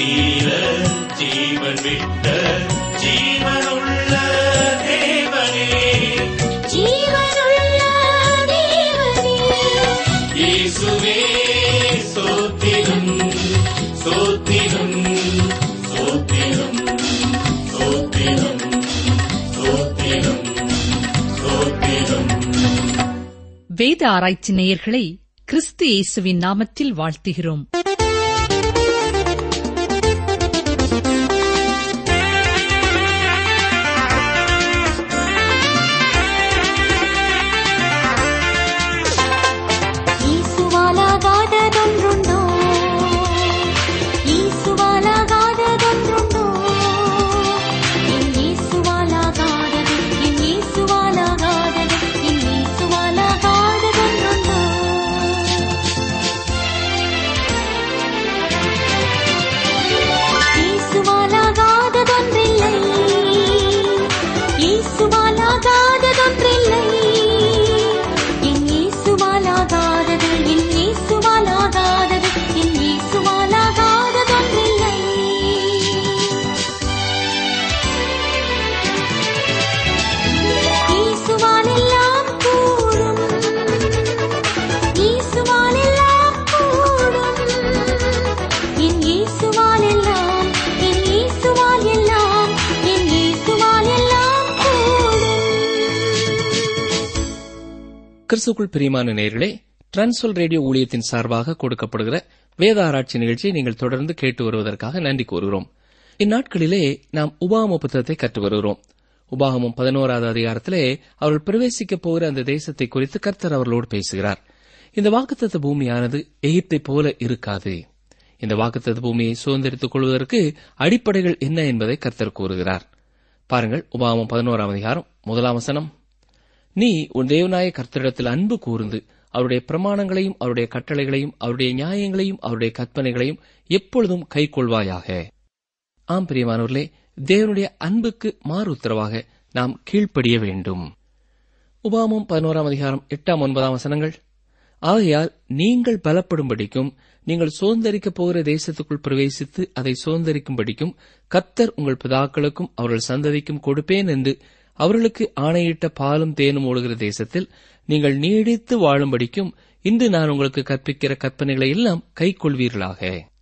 தீர ஜீவன் விட்ட ஜீவனுள்ள தேவனே ஜீவனுள்ள தேவனே இயேசுவே சோத்திரம் சோத்திரம் சோத்திரம் சோத்திரம் சோத்திரம் சோத்திரம் வேத ஆராய்ச்சி நேயர்களை கிறிஸ்து இயேசுவின் நாமத்தில் வாழ்த்துகிறோம் ஈசுவாலாகாததொன்றுண்டோ ஈசுவாலாகாததொன்றுண்டோ என் ஈசுவாலாகாதது என் ஈசுவாலாகாதது என் ஈசுவாலாகாததொன்றுண்டோ ஈசுவாலாகாததொன்றில்லை ஈசுவாலாகாததொன்றில்லை என் ஈசுவாலாகாதது என் ஈசுவாலாகாதது என் ஈசுவாலாகாததொன்றில்லை ஈசுவாலெல்லாம் கூடும் ஈசுவாலெல்லாம் கூடும் என் ஈசுவாலெல்லாம் என் ஈசுவாலெல்லாம் என் ஈசுவாலெல்லாம் கூடும் கிறிஸ்துக்குள் பிரியமான நேயர்களே டிரான்ஸ்வல் ரேடியோ ஊழியத்தின் சார்பாக கொடுக்கப்படுகிற வேத ஆராய்ச்சி நிகழ்ச்சியை நீங்கள் தொடர்ந்து கேட்டு வருவதற்காக நன்றி கூறுகிறோம் இந்நாட்களிலே நாம் உபாகம புத்தகத்தை கற்று வருகிறோம் உபாகமம் பதினோராவது அதிகாரத்திலே அவர்கள் பிரவேசிக்கப் போகிற அந்த தேசத்தை குறித்து கர்த்தர் அவர்களோடு பேசுகிறார் இந்த வாக்குத்தத்த பூமியானது எகிப்தைப் போல இருக்காது இந்த வாக்குத்தத்த பூமியை சுதந்திரித்துக் கொள்வதற்கு அடிப்படைகள் என்ன என்பதை கர்த்தர் கூறுகிறார் பாருங்கள் உபாகமம் பதினோராம் அதிகாரம் முதலாம் வசனம் நீ உன் தேவனாய கர்த்தரிடத்தில் அன்பு கூர்ந்து அவருடைய பிரமாணங்களையும் அவருடைய கட்டளைகளையும் அவருடைய நியாயங்களையும் அவருடைய கற்பனைகளையும் எப்பொழுதும் கைக்கொள்வாயாக ஆம் பிரியமானவர்களே தேவனுடைய அன்புக்கு மாறு உத்தரவாக நாம் கீழ்ப்படிய வேண்டும் உபாமம் பதினோராம் அதிகாரம் எட்டாம் ஒன்பதாம் வசனங்கள் ஆகையால் நீங்கள் பலப்படும்படிக்கும் நீங்கள் சுதந்திரிக்கப் போகிற தேசத்துக்குள் பிரவேசித்து அதை சுதந்திரிக்கும்படிக்கும் கர்த்தர் உங்கள் பிதாக்களுக்கும் அவர்கள் சந்ததிக்கும் கொடுப்பேன் என்று அவர்களுக்கு ஆணையிட்ட பாலும் தேனும் ஓடுகிற தேசத்தில் நீங்கள் நீடித்து வாழும்படிக்கும் இன்று நான் உங்களுக்கு கற்பிக்கிற கற்பனைகளை எல்லாம் கைக்கொள்வீர்களாக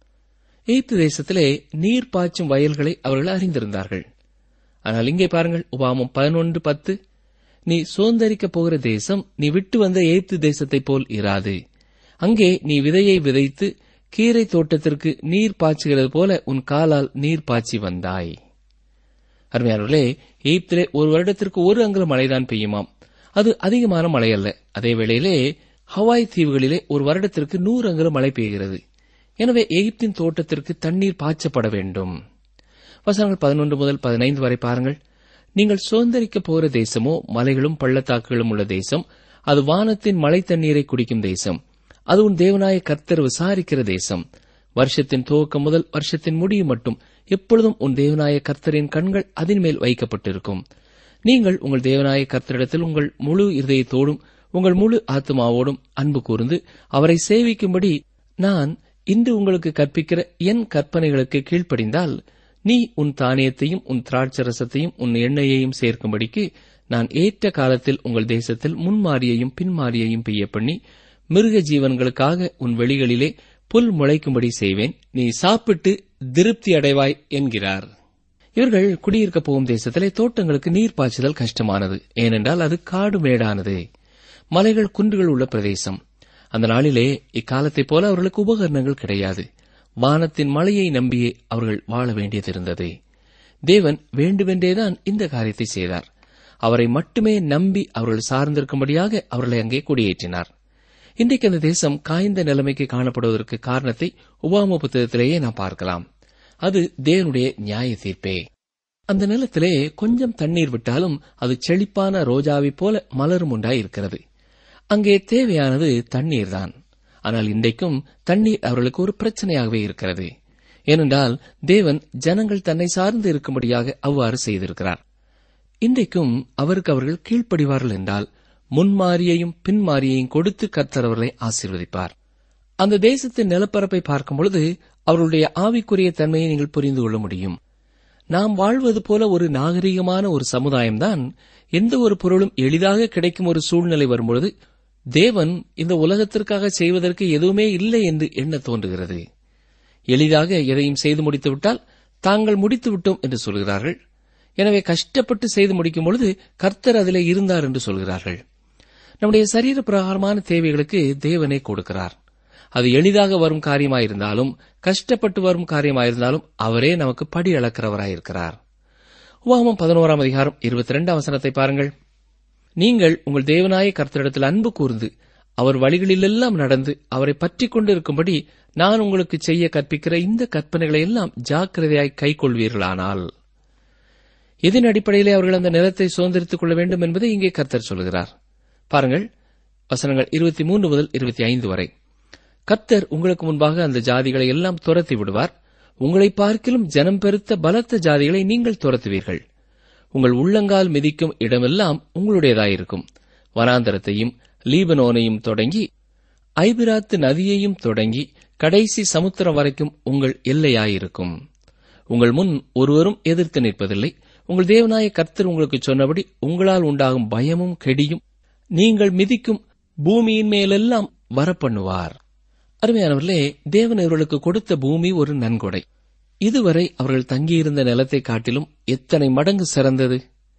எகிப்து தேசத்திலே நீர் பாய்ச்சும் வயல்களை அவர்கள் அறிந்திருந்தார்கள் ஆனால் இங்கே பாருங்கள் உபாமம் பதினொன்று பத்து நீ சுதந்திரிக்கப் போகிற தேசம் நீ விட்டு வந்த எகிப்து தேசத்தைப் போல் இராது அங்கே நீ விதையை விதைத்து கீரை தோட்டத்திற்கு நீர் பாய்ச்சுகிறது போல உன் காலால் நீர் பாய்ச்சி வந்தாய் அருமையானவர்களே எகிப்திலே ஒரு வருடத்திற்கு ஒரு அங்குல மழைதான் பெய்யுமாம் அது அதிகமான மழை அல்ல அதே வேளையிலே ஹவாய் தீவுகளிலே ஒரு வருடத்திற்கு நூறு அங்குல மழை பெய்கிறது எனவே எகிப்தின் தோட்டத்திற்கு தண்ணீர் பாய்ச்சப்பட வேண்டும் வசனங்கள் பதினொன்று முதல் பதினைந்து வரை பாருங்கள் நீங்கள் சுதந்திரிக்கப் போகிற தேசமோ மலைகளும் பள்ளத்தாக்குகளும் உள்ள தேசம் அது வானத்தின் மழை தண்ணீரை குடிக்கும் தேசம் அது உன் தேவனாய கர்த்தர் விசாரிக்கிற தேசம் வருஷத்தின் துவக்கம் முதல் வருஷத்தின் முடிவு மட்டும் எப்பொழுதும் உன் தேவனாய கர்த்தரின் கண்கள் அதன் மேல் வைக்கப்பட்டிருக்கும் நீங்கள் உங்கள் தேவனாய கர்த்தரிடத்தில் உங்கள் முழு இருதயத்தோடும் உங்கள் முழு ஆத்மாவோடும் அன்பு கூர்ந்து அவரை சேவிக்கும்படி நான் இன்று உங்களுக்கு கற்பிக்கிற என் கற்பனைகளுக்கு கீழ்ப்படிந்தால் நீ உன் தானியத்தையும் உன் திராட்சரசத்தையும் உன் எண்ணெயையும் சேர்க்கும்படிக்கு நான் ஏற்ற காலத்தில் உங்கள் தேசத்தில் முன்மாரியையும் பின்மாரியையும் பெய்ய பண்ணி மிருக ஜீவன்களுக்காக உன் வெளிகளிலே புல் முளைக்கும்படி செய்வேன் நீ சாப்பிட்டு திருப்தி அடைவாய் என்கிறார் இவர்கள் குடியிருக்கப் போகும் தேசத்திலே தோட்டங்களுக்கு நீர் பாய்ச்சுதல் கஷ்டமானது ஏனென்றால் அது காடு மேடானது மலைகள் குன்றுகள் உள்ள பிரதேசம் அந்த நாளிலே இக்காலத்தைப் போல அவர்களுக்கு உபகரணங்கள் கிடையாது வானத்தின் மழையை நம்பியே அவர்கள் வாழ வேண்டியதிருந்தது தேவன் வேண்டுமென்றேதான் இந்த காரியத்தை செய்தார் அவரை மட்டுமே நம்பி அவர்கள் சார்ந்திருக்கும்படியாக அவர்களை அங்கே குடியேற்றினார் இன்றைக்கு அந்த தேசம் காய்ந்த நிலைமைக்கு காணப்படுவதற்கு காரணத்தை உபாம புத்தகத்திலேயே நாம் பார்க்கலாம் அது தேவனுடைய நியாய தீர்ப்பே அந்த நிலத்திலே கொஞ்சம் தண்ணீர் விட்டாலும் அது செழிப்பான ரோஜாவைப் போல மலரும் உண்டாய் இருக்கிறது அங்கே தேவையானது தண்ணீர் தான் ஆனால் இன்றைக்கும் தண்ணீர் அவர்களுக்கு ஒரு பிரச்சனையாகவே இருக்கிறது ஏனென்றால் தேவன் ஜனங்கள் தன்னை சார்ந்து இருக்கும்படியாக அவ்வாறு செய்திருக்கிறார் இன்றைக்கும் அவருக்கு அவர்கள் கீழ்ப்படிவார்கள் என்றால் முன்மாரியையும் பின்மாரியையும் கொடுத்து கர்த்தர் அவர்களை ஆசீர்வதிப்பார் அந்த தேசத்தின் நிலப்பரப்பை பார்க்கும் பொழுது அவர்களுடைய ஆவிக்குரிய தன்மையை நீங்கள் புரிந்து கொள்ள முடியும் நாம் வாழ்வது போல ஒரு நாகரிகமான ஒரு சமுதாயம்தான் எந்த ஒரு பொருளும் எளிதாக கிடைக்கும் ஒரு சூழ்நிலை வரும்பொழுது தேவன் இந்த உலகத்திற்காக செய்வதற்கு எதுவுமே இல்லை என்று எண்ண தோன்றுகிறது எளிதாக எதையும் செய்து முடித்துவிட்டால் தாங்கள் முடித்து விட்டோம் என்று சொல்கிறார்கள் எனவே கஷ்டப்பட்டு செய்து முடிக்கும் பொழுது கர்த்தர் அதிலே இருந்தார் என்று சொல்கிறார்கள் நம்முடைய சரீர பிரகாரமான தேவைகளுக்கு தேவனே கொடுக்கிறார் அது எளிதாக வரும் காரியமாயிருந்தாலும் கஷ்டப்பட்டு வரும் காரியமாயிருந்தாலும் அவரே நமக்கு படி அளக்கிறவராயிருக்கிறார் உபாகமம் பதினோராம் அதிகாரம் இருபத்தி ரெண்டாம் வசனத்தை பாருங்கள் நீங்கள் உங்கள் தேவனாய கர்த்தரிடத்தில் அன்பு கூர்ந்து அவர் வழிகளிலெல்லாம் நடந்து அவரை பற்றிக் கொண்டு இருக்கும்படி நான் உங்களுக்கு செய்ய கற்பிக்கிற இந்த கற்பனைகளை எல்லாம் ஜாக்கிரதையாய் கைக்கொள்வீர்களானால் எதன் அடிப்படையிலே அவர்கள் அந்த நிலத்தை சுதந்திரித்துக் கொள்ள வேண்டும் என்பதை இங்கே கர்த்தர் சொல்கிறார் பாருங்கள் வசனங்கள் இருபத்தி மூன்று முதல் இருபத்தி ஐந்து வரை கர்த்தர் உங்களுக்கு முன்பாக அந்த ஜாதிகளை எல்லாம் துரத்தி விடுவார் உங்களை பார்க்கிலும் ஜனம் பெருத்த பலத்த ஜாதிகளை நீங்கள் துரத்துவீர்கள் உங்கள் உள்ளங்கால் மிதிக்கும் இடமெல்லாம் உங்களுடையதாயிருக்கும் வனாந்தரத்தையும் லீபனோனையும் தொடங்கி ஐபிராத்து நதியையும் தொடங்கி கடைசி சமுத்திரம் வரைக்கும் உங்கள் எல்லையாயிருக்கும் உங்கள் முன் ஒருவரும் எதிர்த்து நிற்பதில்லை உங்கள் தேவனாய கர்த்தர் உங்களுக்கு சொன்னபடி உங்களால் உண்டாகும் பயமும் கெடியும் நீங்கள் மிதிக்கும் பூமியின் மேலெல்லாம் வரப்பண்ணுவார் அருமையானவர்களே தேவன் இவர்களுக்கு கொடுத்த பூமி ஒரு நன்கொடை இதுவரை அவர்கள் தங்கியிருந்த நிலத்தை காட்டிலும் எத்தனை மடங்கு சிறந்தது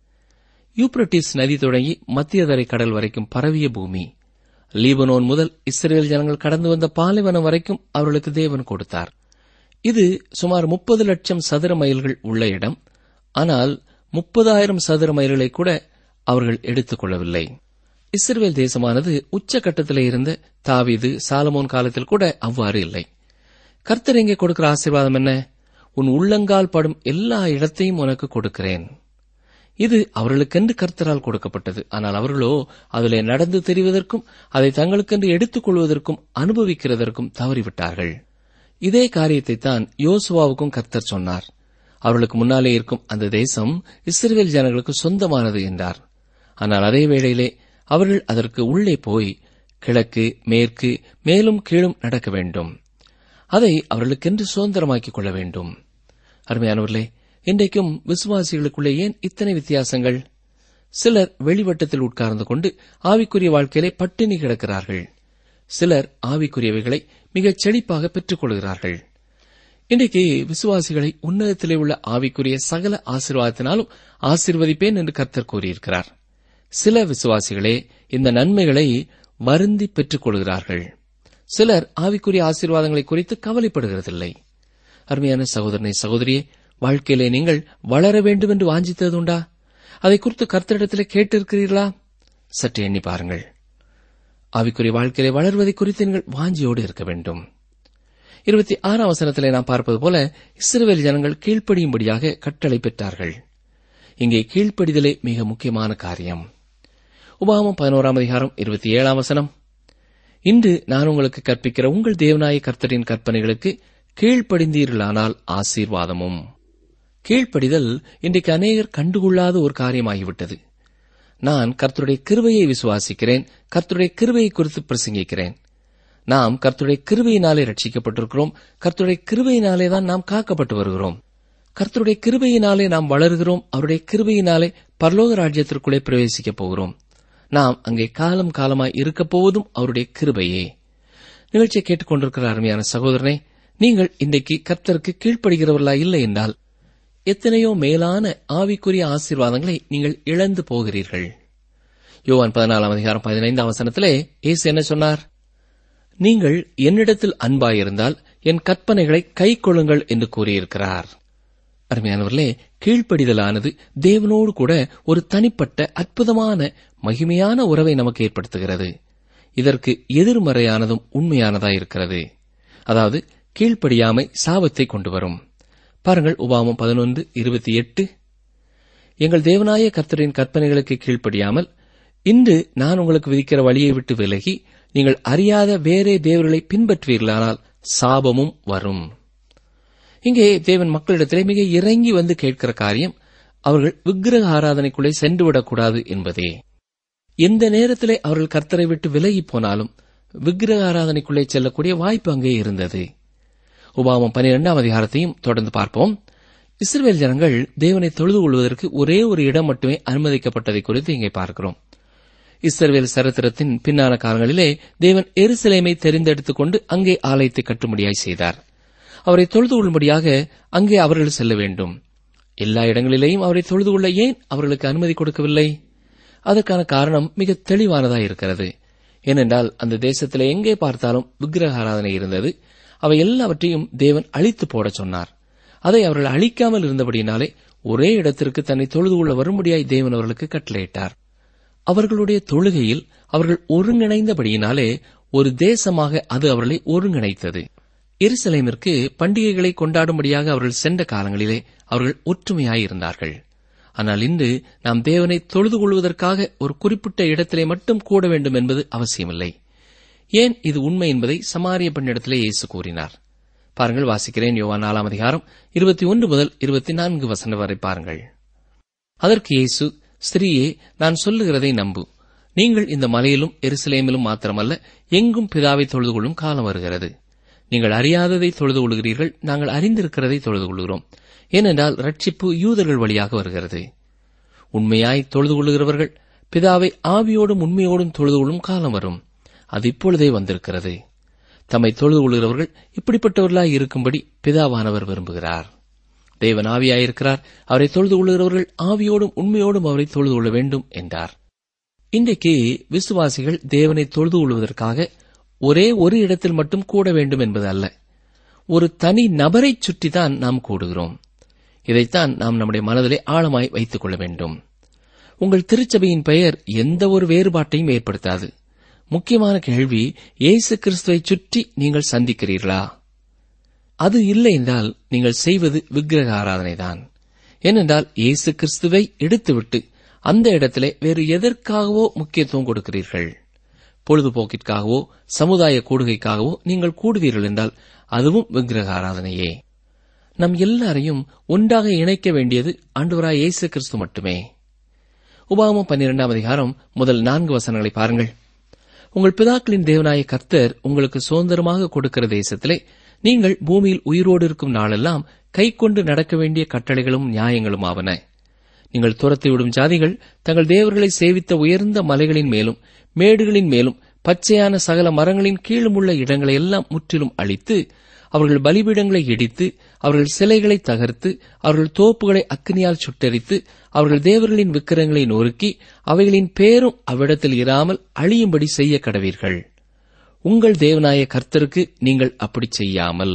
யூப்ரட்டிஸ் நதி தொடங்கி மத்தியதரை கடல் வரைக்கும் பரவிய பூமி லீபனோன் முதல் இஸ்ரேல் ஜனங்கள் கடந்து வந்த பாலைவனம் வரைக்கும் அவர்களுக்கு தேவன் கொடுத்தார் இது சுமார் முப்பது லட்சம் சதுர மைல்கள் உள்ள இடம் ஆனால் முப்பதாயிரம் சதுர மைல்களை கூட அவர்கள் எடுத்துக் கொள்ளவில்லை இஸ்ரேல் தேசமானது உச்சகட்டத்திலே இருந்த தாவீது சாலமோன் காலத்தில் கூட அவ்வாறு இல்லை கர்த்தர் எங்கே கொடுக்கிற ஆசீர்வாதம் என்ன உன் உள்ளங்கால் படும் எல்லா இடத்தையும் உனக்கு கொடுக்கிறேன் இது அவர்களுக்கென்று கர்த்தரால் கொடுக்கப்பட்டது ஆனால் அவர்களோ அதிலே நடந்து தெரிவதற்கும் அதை தங்களுக்கென்று எடுத்துக் கொள்வதற்கும் அனுபவிக்கிறதற்கும் தவறிவிட்டார்கள் இதே காரியத்தை தான் யோசுவாவுக்கும் கர்த்தர் சொன்னார் அவர்களுக்கு முன்னாலே இருக்கும் அந்த தேசம் இஸ்ரேல் ஜனங்களுக்கு சொந்தமானது என்றார் ஆனால் அதே வேளையிலே அவர்கள் அதற்கு உள்ளே போய் கிழக்கு மேற்கு மேலும் கீழும் நடக்க வேண்டும் அதை அவர்களுக்கென்று சுதந்திரமாக்கிக் கொள்ள வேண்டும் அருமையானவர்களே இன்றைக்கும் விசுவாசிகளுக்குள்ளே ஏன் இத்தனை வித்தியாசங்கள் சிலர் வெளிவட்டத்தில் உட்கார்ந்து கொண்டு ஆவிக்குரிய வாழ்க்கையிலே பட்டினி கிடக்கிறார்கள் சிலர் ஆவிக்குரியவைகளை மிகச் செழிப்பாக பெற்றுக் கொள்கிறார்கள் இன்றைக்கு விசுவாசிகளை உன்னதத்திலே உள்ள ஆவிக்குரிய சகல ஆசீர்வாதத்தினாலும் ஆசீர்வதிப்பேன் என்று கர்த்தர் கூறியிருக்கிறார் சில விசுவாசிகளே இந்த நன்மைகளை வருந்தி பெற்றுக் கொள்கிறார்கள் சிலர் ஆவிக்குரிய ஆசீர்வாதங்களை குறித்து கவலைப்படுகிறதில்லை அருமையான சகோதரனை சகோதரியே வாழ்க்கையிலே நீங்கள் வளர வேண்டும் என்று வாஞ்சித்ததுண்டா அதை குறித்து கர்த்தரிடத்திலே கேட்டிருக்கிறீர்களா சற்று எண்ணி பாருங்கள் ஆவிக்குரிய வாழ்க்கையிலே வளர்வதை குறித்து நீங்கள் வாஞ்சியோடு இருக்க வேண்டும் இருபத்தி ஆறாம் வசனத்திலே நாம் பார்ப்பது போல இஸ்ரவேல் ஜனங்கள் கீழ்ப்படியும்படியாக கட்டளை பெற்றார்கள் இங்கே கீழ்ப்படிதலே மிக முக்கியமான காரியம் உபாகமம் பதினோராம் அதிகாரம் இருபத்தி ஏழாம் வசனம் இன்று நான் உங்களுக்கு கற்பிக்கிற உங்கள் தேவநாய கர்த்தரின் கற்பனைகளுக்கு கீழ்ப்படிந்தீர்களானால் ஆசீர்வாதமும் கீழ்ப்படிதல் இன்றைக்கு அநேகர் கண்டுகொள்ளாத ஒரு காரியமாகிவிட்டது நான் கர்த்தருடைய கிருபையை விசுவாசிக்கிறேன் கர்த்தருடைய கிருபையை குறித்து பிரசங்கிக்கிறேன் நாம் கர்த்தருடைய கிருபையினாலே ரட்சிக்கப்பட்டிருக்கிறோம் கர்த்தருடைய கிருபையினாலே தான் நாம் காக்கப்பட்டு வருகிறோம் கர்த்தருடைய கிருபையினாலே நாம் வளர்கிறோம் அவருடைய கிருபையினாலே பரலோக ராஜ்யத்திற்குள்ளே பிரவேசிக்கப் போகிறோம் நாம் அங்கே காலம் காலமாய் இருக்கப் போவதும் அவருடைய கிருபையே நிகழ்ச்சியை கேட்டுக்கொண்டிருக்கிற அருமையான சகோதரனே நீங்கள் இன்றைக்கு கர்த்தருக்கு கீழ்ப்படுகிறவர்களா இல்லை என்றால் எத்தனையோ மேலான ஆவிக்குரிய ஆசீர்வாதங்களை நீங்கள் இழந்து போகிறீர்கள் யோவான் பதினாலாம் அதிகாரம் பதினைந்தாம் வசனத்திலே இயேசு என்ன சொன்னார் நீங்கள் என்னிடத்தில் அன்பாயிருந்தால் என் கற்பனைகளை கைக்கொள்ளுங்கள் என்று கூறியிருக்கிறார் அருமையானவர்களே கீழ்ப்படிதலானது தேவனோடு கூட ஒரு தனிப்பட்ட அற்புதமான மகிமையான உறவை நமக்கு ஏற்படுத்துகிறது இதற்கு எதிர்மறையானதும் உண்மையானதாயிருக்கிறது அதாவது கீழ்ப்படியாமை சாபத்தை கொண்டு வரும் பாருங்கள் உபாமம் பதினொன்று இருபத்தி எட்டு எங்கள் தேவனாய கர்த்தரின் கற்பனைகளுக்கு கீழ்ப்படியாமல் இன்று நான் உங்களுக்கு விதிக்கிற வழியை விட்டு விலகி நீங்கள் அறியாத வேறே தேவர்களை பின்பற்றுவீர்களானால் சாபமும் வரும் இங்கே தேவன் மக்களிடத்திலே மிக இறங்கி வந்து கேட்கிற காரியம் அவர்கள் விக்கிரக ஆராதனைக்குள்ளே சென்றுவிடக்கூடாது என்பதே எந்த நேரத்திலே அவர்கள் கர்த்தரை விட்டு விலகி போனாலும் விக்கிரக ஆராதனைக்குள்ளே செல்லக்கூடிய வாய்ப்பு அங்கே இருந்தது உபாமம் பனிரெண்டாம் அதிகாரத்தையும் தொடர்ந்து பார்ப்போம் இஸ்ரவேல் ஜனங்கள் தேவனை தொழுது கொள்வதற்கு ஒரே ஒரு இடம் மட்டுமே அனுமதிக்கப்பட்டதை குறித்து இங்கே பார்க்கிறோம் இஸ்ரவேல் சரித்திரத்தின் பின்னான காலங்களிலே தேவன் எருசலேமை தெரிந்தெடுத்துக் கொண்டு அங்கே ஆலயத்தை கட்டும்படியாய் செய்தார் அவரை தொழுது கொள்ளும்படியாக அங்கே அவர்கள் செல்ல வேண்டும் எல்லா இடங்களிலேயும் அவரை தொழுது கொள்ள ஏன் அவர்களுக்கு அனுமதி கொடுக்கவில்லை அதற்கான காரணம் மிக தெளிவானதாய் இருக்கிறது ஏனென்றால் அந்த தேசத்திலே எங்கே பார்த்தாலும் விக்கிரக ஆராதனை இருந்தது அவை எல்லாவற்றையும் தேவன் அழித்து போடச் சொன்னார் அதை அவர்கள் அழிக்காமல் இருந்தபடியினாலே ஒரே இடத்திற்கு தன்னை தொழுது கொள்ள வரும்படியாய் தேவன் அவர்களுக்கு கட்டளையிட்டார் அவர்களுடைய தொழுகையில் அவர்கள் ஒருங்கிணைந்தபடியினாலே ஒரு தேசமாக அது அவர்களை ஒருங்கிணைத்தது எருசலேமிற்கு பண்டிகைகளை கொண்டாடும்படியாக அவர்கள் சென்ற காலங்களிலே அவர்கள் ஒற்றுமையாயிருந்தார்கள் ஆனால் இன்று நாம் தேவனை தொழுது கொள்வதற்காக ஒரு குறிப்பிட்ட இடத்திலே மட்டும் கூட வேண்டும் என்பது அவசியமில்லை ஏன் இது உண்மை என்பதை சமாரிய பெண்ணிடத்திலே இயேசு கூறினார் பாருங்கள் வாசிக்கிறேன் யோவான் நாலாம் அதிகாரம் இருபத்தி ஒன்று முதல் இருபத்தி நான்கு வசனம் வரை பாருங்கள் அதற்கு இயேசு ஸ்திரீயே நான் சொல்லுகிறதை நம்பு நீங்கள் இந்த மலையிலும் எருசலேமிலும் மாத்திரமல்ல எங்கும் பிதாவை தொழுது கொள்ளும் காலம் வருகிறது நீங்கள் அறியாததை தொழுது கொள்கிறீர்கள் நாங்கள் அறிந்திருக்கிறதை தொழுது கொள்கிறோம் ஏனென்றால் ரட்சிப்பு யூதர்கள் வழியாக வருகிறது உண்மையாய் தொழுது கொள்கிறவர்கள் பிதாவை ஆவியோடும் உண்மையோடும் தொழுது கொள்ளும் காலம் வரும் அது இப்பொழுதே வந்திருக்கிறது தம்மை தொழுது கொள்கிறவர்கள் இப்படிப்பட்டவர்களாய் இருக்கும்படி பிதாவானவர் விரும்புகிறார் தேவன் ஆவியாயிருக்கிறார் அவரை தொழுது கொள்கிறவர்கள் ஆவியோடும் உண்மையோடும் அவரை தொழுது கொள்ள வேண்டும் என்றார் இன்றைக்கு விசுவாசிகள் தேவனை தொழுது கொள்வதற்காக ஒரே ஒரு இடத்தில் மட்டும் கூட வேண்டும் என்பது அல்ல ஒரு தனி நபரைச் சுற்றிதான் நாம் கூடுகிறோம் இதைத்தான் நாம் நம்முடைய மனதிலே ஆழமாய் வைத்துக் கொள்ள வேண்டும் உங்கள் திருச்சபையின் பெயர் எந்த ஒரு வேறுபாட்டையும் ஏற்படுத்தாது முக்கியமான கேள்வி இயேசு கிறிஸ்துவை சுற்றி நீங்கள் சந்திக்கிறீர்களா அது இல்லை என்றால் நீங்கள் செய்வது விக்கிரக ஆராதனைதான் ஏனென்றால் இயேசு கிறிஸ்துவை எடுத்துவிட்டு அந்த இடத்திலே வேறு எதற்காகவோ முக்கியத்துவம் கொடுக்கிறீர்கள் பொழுதுபோக்கிற்காகவோ சமுதாய கூடுகைக்காகவோ நீங்கள் கூடுவீர்கள் என்றால் அதுவும் விக்கிரக ஆராதனையே நம் எல்லாரையும் ஒன்றாக இணைக்க வேண்டியது ஆண்டவராய் இயேசு கிறிஸ்து மட்டுமே உபாகமம் பன்னிரெண்டாம் அதிகாரம் முதல் நான்கு வசனங்களை பாருங்கள் உங்கள் பிதாக்களின் தேவனாய கர்த்தர் உங்களுக்கு சுதந்திரமாக கொடுக்கிற தேசத்திலே நீங்கள் பூமியில் உயிரோடு இருக்கும் நாளெல்லாம் கைக்கொண்டு நடக்க வேண்டிய கட்டளைகளும் நியாயங்களும் ஆவன நீங்கள் துரத்திவிடும் ஜாதிகள் தங்கள் தேவர்களை சேவித்த உயர்ந்த மலைகளின் மேலும் மேடுகளின் மேலும் பச்சையான சகல மரங்களின் கீழும் உள்ள இடங்களை எல்லாம் முற்றிலும் அழித்து அவர்கள் பலிபீடங்களை இடித்து அவர்கள் சிலைகளை தகர்த்து அவர்கள் தோப்புகளை அக்னியால் சுட்டெரித்து அவர்கள் தேவர்களின் விக்கிரங்களை நொறுக்கி அவைகளின் பேரும் அவ்விடத்தில் இராமல் அழியும்படி செய்ய கடவீர்கள் உங்கள் தேவனாய கர்த்தருக்கு நீங்கள் அப்படி செய்யாமல்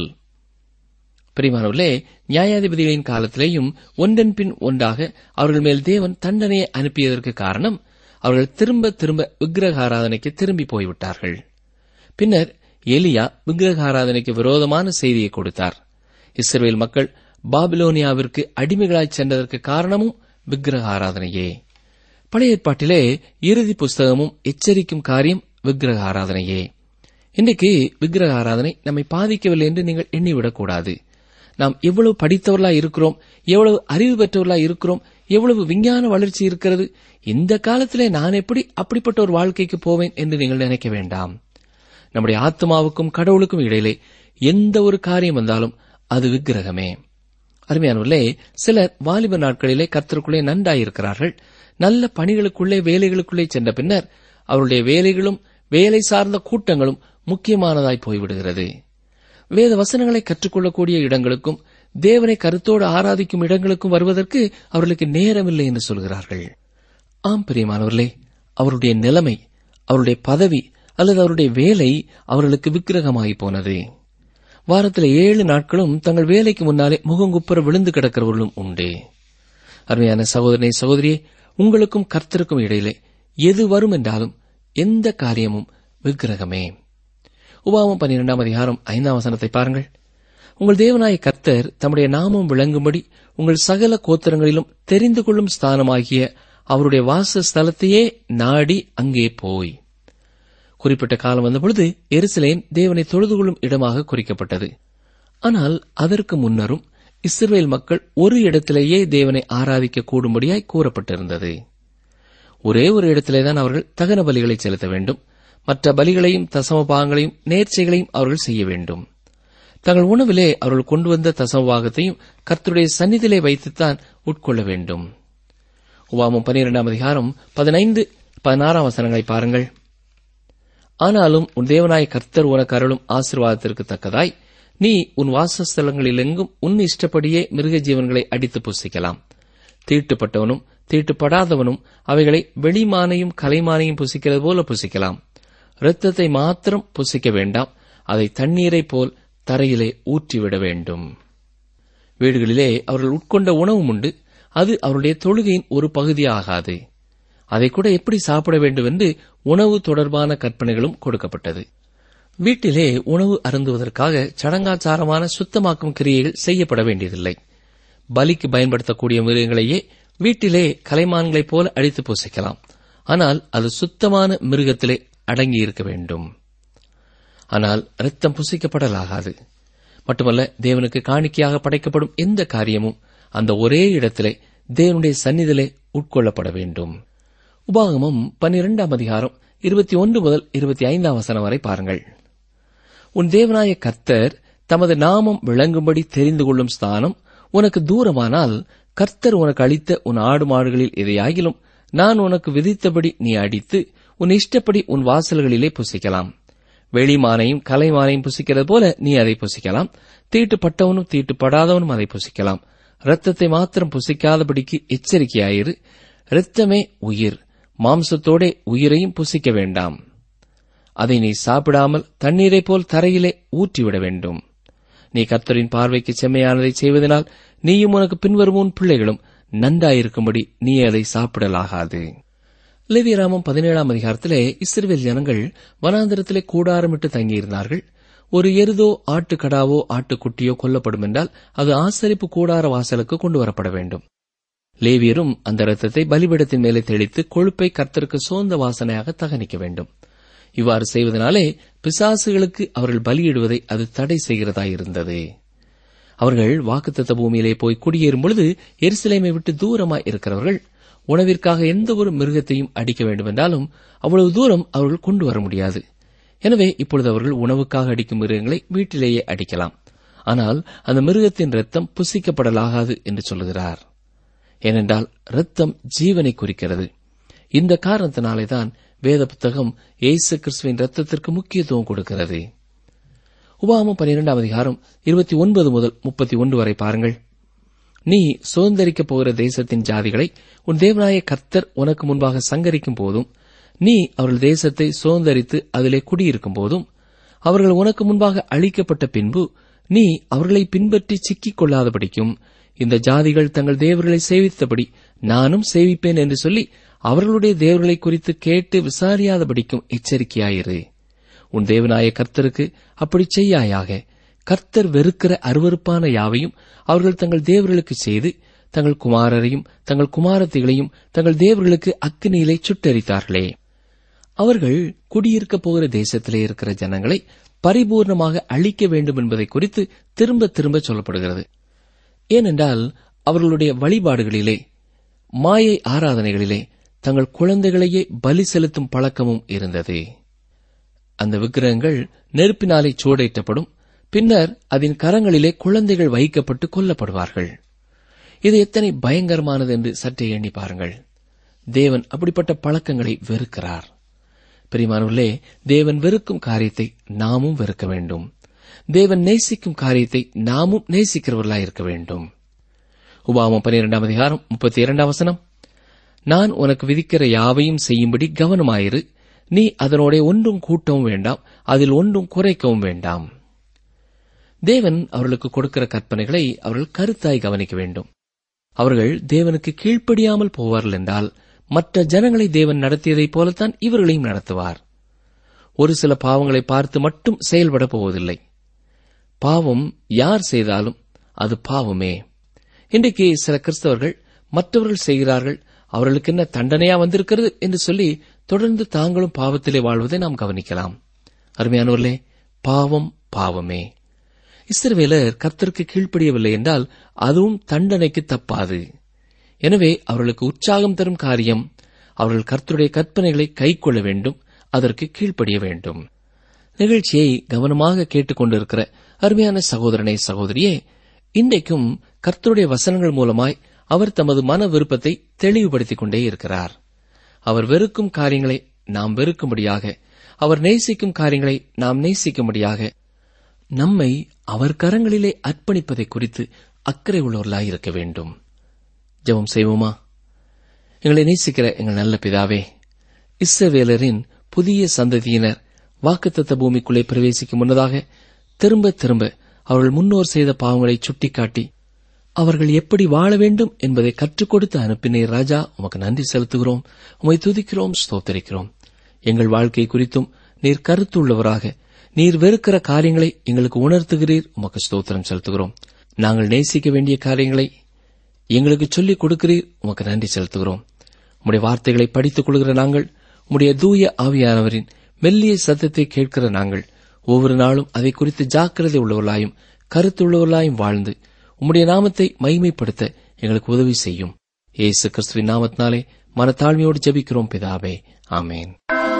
பிரிமானவர்களே நியாயாதிபதிகளின் காலத்திலேயும் ஒன்றன் பின் ஒன்றாக அவர்கள் மேல் தேவன் தண்டனையை அனுப்பியதற்கு காரணம் அவர்கள் திரும்ப திரும்ப விக்கிரக ஆராதனைக்கு திரும்பி போய்விட்டார்கள் பின்னர் எலியா விக்கிரக ஆராதனைக்கு விரோதமான செய்தியை கொடுத்தார் இஸ்ரேல் மக்கள் பாபிலோனியாவிற்கு அடிமைகளாய் சென்றதற்கு காரணமும் விக்கிரக ஆராதனையே பழைய ஏற்பாட்டிலே இறுதி புஸ்தகமும் எச்சரிக்கும் காரியம் விக்கிரக ஆராதனையே இன்றைக்கு விக்கிரக ஆராதனை நம்மை பாதிக்கவில்லை என்று நீங்கள் எண்ணிவிடக்கூடாது நாம் எவ்வளவு படித்தவர்களா இருக்கிறோம் எவ்வளவு அறிவு பெற்றவர்களா இருக்கிறோம் எவ்வளவு விஞ்ஞான வளர்ச்சி இருக்கிறது இந்த காலத்திலே நான் எப்படி அப்படிப்பட்ட ஒரு வாழ்க்கைக்கு போவேன் என்று நீங்கள் நினைக்க வேண்டாம் நம்முடைய ஆத்மாவுக்கும் கடவுளுக்கும் இடையிலே எந்த ஒரு காரியம் வந்தாலும் அது விக்கிரகமே அருமையானவர்களே சிலர் வாலிப நாட்களிலே கர்த்தருக்குள்ளே நன்றாயிருக்கிறார்கள் நல்ல பணிகளுக்குள்ளே வேலைகளுக்குள்ளே சென்ற பின்னர் அவருடைய வேலைகளும் வேலை சார்ந்த கூட்டங்களும் முக்கியமானதாய் போய்விடுகிறது வேத வசனங்களை கற்றுக்கொள்ளக்கூடிய இடங்களுக்கும் தேவனை கருத்தோடு ஆராதிக்கும் இடங்களுக்கும் வருவதற்கு அவர்களுக்கு நேரமில்லை என்று சொல்கிறார்கள் ஆம் பிரியமானவர்களே அவருடைய நிலைமை அவருடைய பதவி அல்லது அவருடைய வேலை அவர்களுக்கு விக்கிரகமாகி போனது வாரத்தில் ஏழு நாட்களும் தங்கள் வேலைக்கு முன்னாலே முகங்குப்புற விழுந்து கிடக்கிறவர்களும் உண்டு அருமையான சகோதரனை சகோதரியே உங்களுக்கும் கர்த்தருக்கும் இடையிலே எது வரும் என்றாலும் எந்த காரியமும் விக்கிரகமே உபாமம் பன்னிரெண்டாம் அதிகாரம் ஐந்தாம் வசனத்தை பாருங்கள் உங்கள் தேவனாய கர்த்தர் தம்முடைய நாமம் விளங்கும்படி உங்கள் சகல கோத்திரங்களிலும் தெரிந்து கொள்ளும் ஸ்தானமாகிய அவருடைய வாசஸ்தலத்தையே நாடி அங்கே போய் குறிப்பிட்ட காலம் வந்தபொழுது எருசலேம் தேவனை தொழுது கொள்ளும் இடமாக குறிக்கப்பட்டது ஆனால் அதற்கு முன்னரும் இஸ்ரேல் மக்கள் ஒரு இடத்திலேயே தேவனை ஆராதிக்க கூடும்படியாய் கூறப்பட்டிருந்தது ஒரே ஒரு இடத்திலேதான் அவர்கள் தகன பலிகளை செலுத்த வேண்டும் மற்ற பலிகளையும் தசம பாகங்களையும் நேர்ச்சைகளையும் அவர்கள் செய்ய வேண்டும் தங்கள் உணவிலே அவர்கள் கொண்டு வந்த தசமபாகத்தையும் கர்த்தருடைய சந்நிதியிலே வைத்துத்தான் உட்கொள்ள வேண்டும் உபாமம் பனிரெண்டாம் அதிகாரம் பதினைந்து பதினாறாம் வசனங்களை பாருங்கள் ஆனாலும் உன் தேவனாய் கர்த்தர் உனக்கு அருளும் ஆசீர்வாதத்திற்கு தக்கதாய் நீ உன் வாசஸ்தலங்களிலெங்கும் உன் இஷ்டப்படியே மிருக ஜீவன்களை அடித்து புசிக்கலாம் தீட்டுப்பட்டவனும் தீட்டுப்படாதவனும் அவைகளை வெளிமானையும் கலைமானையும் புசிக்கிறது போல புசிக்கலாம் இரத்தத்தை மாத்திரம் புசிக்க வேண்டாம் அதை தண்ணீரைப் போல் தரையிலே ஊற்றிவிட வேண்டும் வீடுகளிலே அவர்கள் உட்கொண்ட உணவும் உண்டு அது அவருடைய தொழுகையின் ஒரு பகுதியாகாது அதை கூட எப்படி சாப்பிட வேண்டும் என்று உணவு தொடர்பான கற்பனைகளும் கொடுக்கப்பட்டது வீட்டிலே உணவு அருந்துவதற்காக சடங்காச்சாரமான சுத்தமாக்கும் கிரியைகள் செய்யப்பட வேண்டியதில்லை பலிக்கு பயன்படுத்தக்கூடிய மிருகங்களையே வீட்டிலே கலைமான்களைப் போல அடித்து பூசிக்கலாம் ஆனால் அது சுத்தமான மிருகத்திலே அடங்கியிருக்க வேண்டும் ஆனால் இரத்தம் புசிக்கப்படலாகாது மட்டுமல்ல தேவனுக்கு காணிக்கையாக படைக்கப்படும் எந்த காரியமும் அந்த ஒரே இடத்திலே தேவனுடைய சந்நிதியிலே உட்கொள்ளப்பட வேண்டும் உபாகமம் பன்னிரெண்டாம் அதிகாரம் இருபத்தி ஒன்று முதல் இருபத்தி ஐந்தாம் வசனம் வரை பாருங்கள் உன் தேவனாய கர்த்தர் தமது நாமம் விளங்கும்படி தெரிந்து கொள்ளும் ஸ்தானம் உனக்கு தூரமானால் கர்த்தர் உனக்கு அளித்த உன் ஆடு மாடுகளில் எதையாகிலும் நான் உனக்கு விதித்தபடி நீ அடித்து உன் இஷ்டப்படி உன் வாசல்களிலே புசிக்கலாம் வெளிமானையும் கலைமானையும் புசிக்கிறது போல நீ அதை புசிக்கலாம் தீட்டுப்பட்டவனும் தீட்டுப்படாதவனும் அதை புசிக்கலாம் இரத்தத்தை மாத்திரம் புசிக்காதபடிக்கு எச்சரிக்கையாயிரு இரத்தமே உயிர் மாம்சத்தோடே உயிரையும் புசிக்க வேண்டாம் அதை நீ சாப்பிடாமல் தண்ணீரைப் போல் தரையிலே ஊற்றிவிட வேண்டும் நீ கர்த்தரின் பார்வைக்கு செம்மையானதை செய்வதனால் நீயும் உனக்கு பின்வரும் உன் பிள்ளைகளும் நன்றாயிருக்கும்படி நீ அதை சாப்பிடலாகாது லேவியராமம் பதினேழாம் அதிகாரத்திலே இஸ்ரவேல் ஜனங்கள் வனாந்திரத்திலே கூடாரமிட்டு தங்கியிருந்தார்கள் ஒரு எருதோ ஆட்டுக்கடாவோ ஆட்டுக்குட்டியோ கொல்லப்படும் என்றால் அது ஆசரிப்பு கூடார வாசலுக்கு கொண்டு வரப்பட வேண்டும் லேவியரும் அந்த இரத்தத்தை பலிபீடத்தின் மேலே தெளித்து கொழுப்பை கர்த்தருக்கு சோர்ந்த வாசனையாக தகனிக்க வேண்டும் இவ்வாறு செய்வதனாலே பிசாசுகளுக்கு அவர்கள் பலியிடுவதை அது தடை செய்கிறதாயிருந்தது அவர்கள் வாக்குத்தத்த பூமியிலே போய் குடியேறும் பொழுது எருசலேமை விட்டு தூரமாய் இருக்கிறவர்கள் உணவிற்காக எந்த ஒரு மிருகத்தையும் அடிக்க வேண்டுமென்றாலும் அவ்வளவு தூரம் அவர்கள் கொண்டு வர முடியாது எனவே இப்பொழுது அவர்கள் உணவுக்காக அடிக்கும் மிருகங்களை வீட்டிலேயே அடிக்கலாம் ஆனால் அந்த மிருகத்தின் ரத்தம் புசிக்கப்படலாகாது என்று சொல்லுகிறார் ஏனென்றால் ரத்தம் ஜீவனை குறிக்கிறது இந்த காரணத்தினாலேதான் வேத புத்தகம் இயேசு கிறிஸ்துவின் ரத்தத்திற்கு முக்கியத்துவம் கொடுக்கிறது உபாமம் பன்னிரெண்டாம் அதிகாரம் இருபத்தி ஒன்பது முதல் முப்பத்தி ஒன்று வரை பாருங்கள் நீ சுதந்திரிக்கப் போகிற தேசத்தின் ஜாதிகளை உன் தேவனாய கர்த்தர் உனக்கு முன்பாக சங்கரிக்கும் போதும் நீ அவர்கள் தேசத்தை சுதந்திரித்து அதிலே குடியிருக்கும் போதும் அவர்கள் உனக்கு முன்பாக அழிக்கப்பட்ட பின்பு நீ அவர்களை பின்பற்றி சிக்கிக் கொள்ளாதபடிக்கும் இந்த ஜாதிகள் தங்கள் தேவர்களை சேவித்தபடி நானும் சேவிப்பேன் என்று சொல்லி அவர்களுடைய தேவர்களை குறித்து கேட்டு விசாரியாதபடிக்கும் எச்சரிக்கையாயிரு உன் தேவனாய கர்த்தருக்கு அப்படி செய்யாயாக கர்த்தர் வெறுக்கிற அருவருப்பான யாவையும் அவர்கள் தங்கள் தேவர்களுக்கு செய்து தங்கள் குமாரரையும் தங்கள் குமாரத்திகளையும் தங்கள் தேவர்களுக்கு அக்கினியிலே சுட்டரித்தார்களே அவர்கள் குடியிருக்கப் போகிற தேசத்திலே இருக்கிற ஜனங்களை பரிபூர்ணமாக அழிக்க வேண்டும் என்பதை குறித்து திரும்ப திரும்ப சொல்லப்படுகிறது ஏனென்றால் அவர்களுடைய வழிபாடுகளிலே மாயை ஆராதனைகளிலே தங்கள் குழந்தைகளையே பலி செலுத்தும் பழக்கமும் இருந்தது அந்த விக்கிரகங்கள் நெருப்பினாலே சூடேற்றப்படும் பின்னர் அதன் கரங்களிலே குழந்தைகள் வைக்கப்பட்டு கொல்லப்படுவார்கள் இது எத்தனை பயங்கரமானது என்று சற்றே எண்ணி பாருங்கள் தேவன் அப்படிப்பட்ட பழக்கங்களை வெறுக்கிறார் பிரிமானவர்களே தேவன் வெறுக்கும் காரியத்தை நாமும் வெறுக்க வேண்டும் தேவன் நேசிக்கும் காரியத்தை நாமும் நேசிக்கிறவர்களாய் இருக்க வேண்டும் உபாமம் பனிரெண்டாம் அதிகாரம் முப்பத்தி இரண்டாம் வசனம் நான் உனக்கு விதிக்கிற யாவையும் செய்யும்படி கவனமாயிரு நீ அதனோட ஒன்றும் கூட்டவும் வேண்டாம் அதில் ஒன்றும் குறைக்கவும் வேண்டாம் தேவன் அவர்களுக்கு கொடுக்கிற கற்பனைகளை அவர்கள் கருத்தாய் கவனிக்க வேண்டும் அவர்கள் தேவனுக்கு கீழ்ப்படியாமல் போவார்கள் என்றால் மற்ற ஜனங்களை தேவன் நடத்தியதைப் போலத்தான் இவர்களையும் நடத்துவார் ஒரு சில பாவங்களை பார்த்து மட்டும் செயல்பட போவதில்லை பாவம் யார் செய்தாலும் அது பாவமே இன்றைக்கு சில கிறிஸ்தவர்கள் மற்றவர்கள் செய்கிறார்கள் அவர்களுக்கு என்ன தண்டனையா வந்திருக்கிறது என்று சொல்லி தொடர்ந்து தாங்களும் பாவத்திலே வாழ்வதை நாம் கவனிக்கலாம் அருமையானவர்களே பாவம் பாவமே இஸ்ரவேலர் கர்த்தருக்கு கீழ்ப்படியவில்லை என்றால் அதுவும் தண்டனைக்கு தப்பாது எனவே அவர்களுக்கு உற்சாகம் தரும் காரியம் அவர்கள் கர்த்தருடைய கற்பனைகளை கைக்கொள்ள வேண்டும் அதற்கு கீழ்ப்படிய வேண்டும் நிகழ்ச்சியை கவனமாக கேட்டுக்கொண்டிருக்கிற அருமையான சகோதரனே சகோதரியே இன்றைக்கும் கர்த்தருடைய வசனங்கள் மூலமாய் அவர் தமது மன விருப்பத்தை தெளிவுபடுத்திக் கொண்டே இருக்கிறார் அவர் வெறுக்கும் காரியங்களை நாம் வெறுக்கும்படியாக அவர் நேசிக்கும் காரியங்களை நாம் நேசிக்கும்படியாக நம்மை அவர் கரங்களிலே அர்ப்பணிப்பதை குறித்து அக்கறை உள்ளவர்களாய் இருக்க வேண்டும் ஜெபம் செய்வோமா எங்களை நேசிக்கிற எங்கள் நல்ல பிதாவே இஸ்ரவேலரின் புதிய சந்ததியினர் வாக்குத்தத்த பூமிக்குள்ளே பிரவேசிக்கும் முன்னதாக திரும்ப திரும்ப அவர்கள் முன்னோர் செய்த பாவங்களை சுட்டிக்காட்டி அவர்கள் எப்படி வாழ வேண்டும் என்பதை கற்றுக் கொடுத்து அனுப்பினீர் ராஜா உமக்கு நன்றி செலுத்துகிறோம் உமை துதிக்கிறோம் ஸ்தோத்தரிக்கிறோம் எங்கள் வாழ்க்கை குறித்தும் நீர் கருத்துள்ளவராக நீர் வெறுக்கிற காரியங்களை எங்களுக்கு உணர்த்துகிறீர் உமக்கு ஸ்தோத்திரம் செலுத்துகிறோம் நாங்கள் நேசிக்க வேண்டிய காரியங்களை எங்களுக்கு சொல்லிக் கொடுக்கிறீர் உமக்கு நன்றி செலுத்துகிறோம் உம்முடைய வார்த்தைகளை படித்துக் கொள்கிற நாங்கள் உம்முடைய தூய ஆவியானவரின் மெல்லிய சத்தத்தை கேட்கிற நாங்கள் ஒவ்வொரு நாளும் அதை குறித்து ஜாக்கிரதை உள்ளவர்களாயும் கருத்துள்ளவர்களாயும் வாழ்ந்து உம்முடைய நாமத்தை மைமைப்படுத்த எங்களுக்கு உதவி செய்யும் இயேசு கிறிஸ்துவின் நாமத்தினாலே மனத்தாழ்மையோடு ஜெபிக்கிறோம் பிதாவே ஆமேன்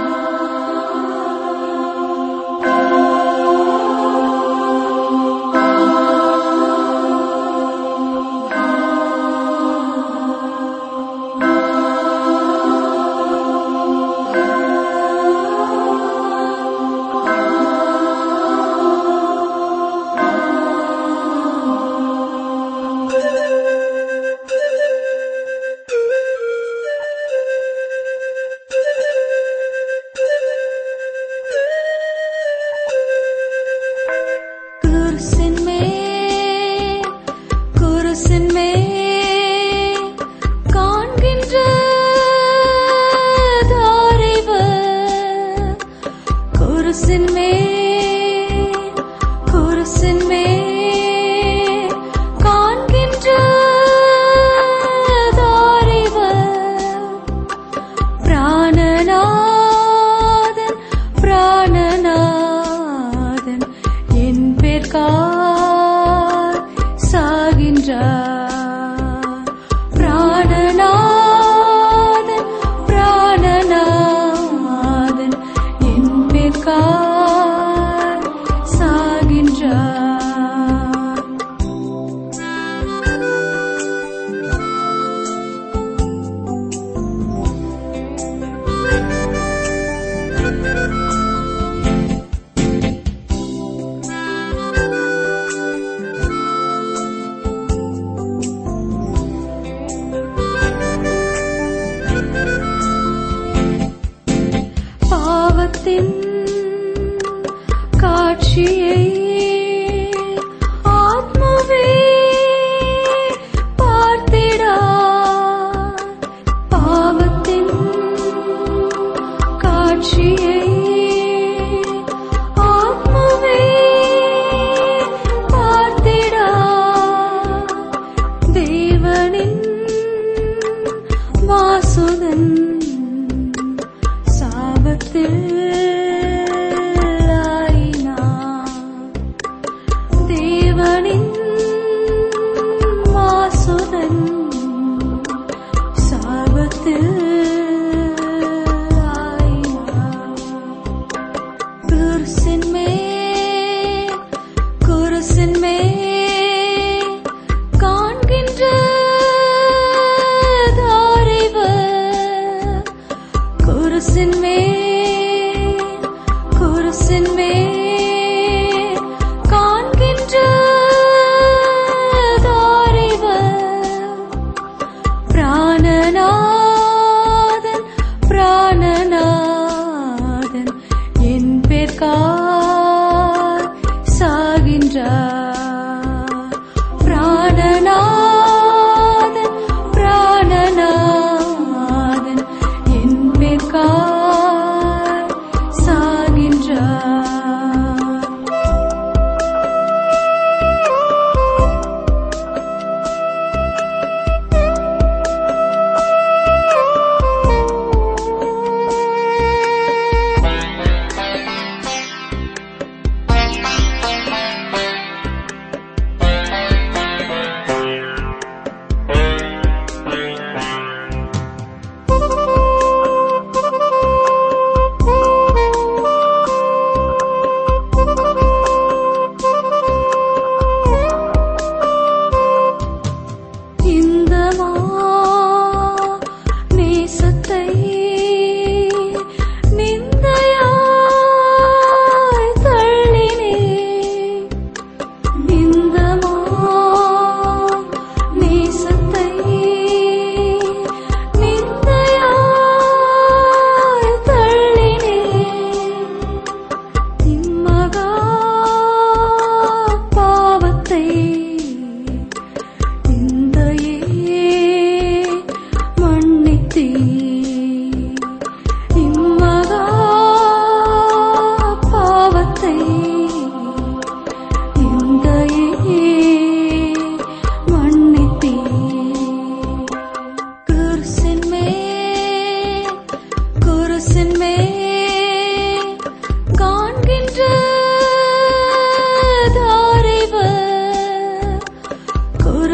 குருசின் மேல் குருசின் மேல் காண்கின்ற தாரைவர் குருசின் மேல் குருசின் மேல் காண்கின்ற தாரைவர் பிராணநாதன் பிராணநாதன் என் பேர்கார் சாகின்றார் பிராணநாதன் பிராணநாதன் என் பேர்கார் சாகின்றார் பாவத்தின் காட்சியை ஆத்மாவே பார்த்திடா பாவத்தின் காட்சியை ஆத்மாவே பார்த்திடா தேவனின் வாசுதன் சாபத்தில் ஆயினான். தேவனின் வாசுதன் சாபத்தில் ஆயினான். குருசின் மேல் குருசின் மேல் காண்கின்ற தாரைவர் குருசின் மேல் குருசின் மேல் காண்கின்ற தாரைவர் பிராணநாதன் பிராணநாதன் என் பேர்கார் சாகின்றார் பிராணநாதன் பிராணநாதன் என் பேர்கார் சாகின்றார்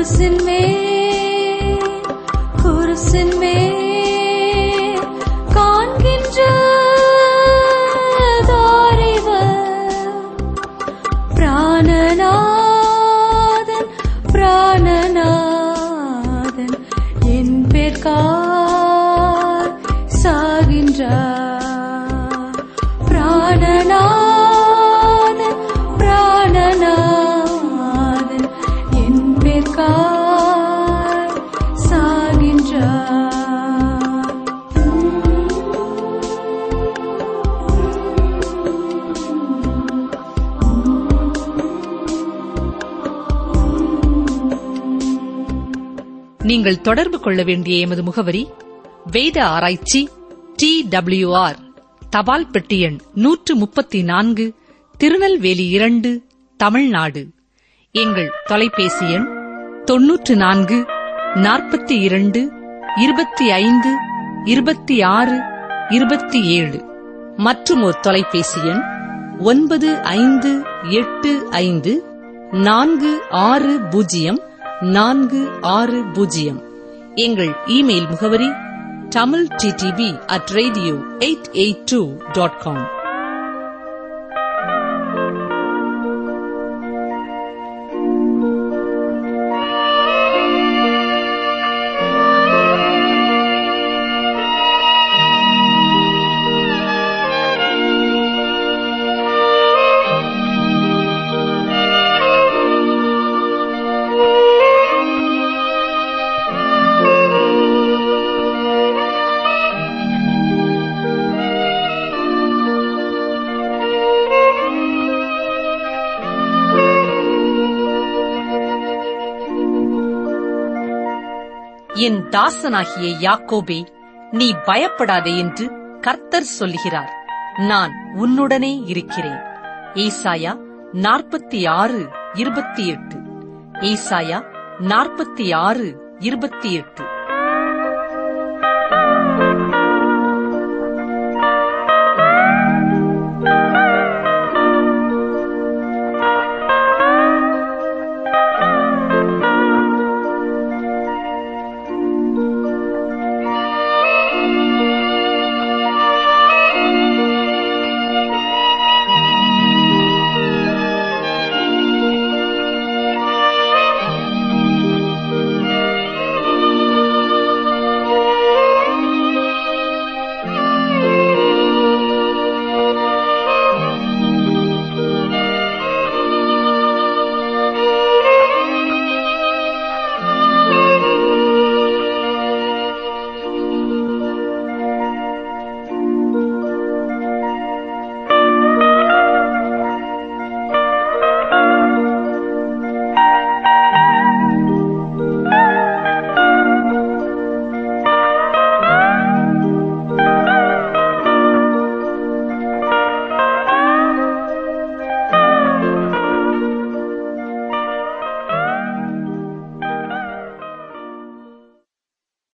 குருசின் மேல் குருசின் மேல் காண்கின்ற தாரிவர் பிராணநாதன் பிராணநாதன் என் பேர்கார் சாகின்றார் பிராணநாதன் பிராணநாதன் என் பேர்கார் சாகின்றார் நீங்கள் தொடர்பு கொள்ள வேண்டிய எமது முகவரி வேத ஆராய்ச்சி டி ஆர் தபால் பெட்டி எண் நூற்று முப்பத்தி நான்கு திருநெல்வேலி இரண்டு தமிழ்நாடு எங்கள் தொலைபேசி எண் தொன்னூற்று நான்கு நாற்பத்தி இரண்டு இருபத்தி ஐந்து இருபத்தி ஆறு இருபத்தி ஏழு மற்றும் ஒரு தொலைபேசி எண் ஒன்பது ஐந்து எட்டு ஐந்து நான்கு ஆறு பூஜ்ஜியம் நான்கு ஆறு பூஜ்ஜியம் எங்கள் இமெயில் முகவரி Tamil TTP at radio eight eight two dot com என் தாசனாகிய யாக்கோபே நீ பயப்படாதே என்று கர்த்தர் சொல்லுகிறார் நான் உன்னுடனே இருக்கிறேன் ஏசாயா நாற்பத்தி ஆறு இருபத்தி எட்டு ஏசாயா நாற்பத்தி ஆறு இருபத்தி எட்டு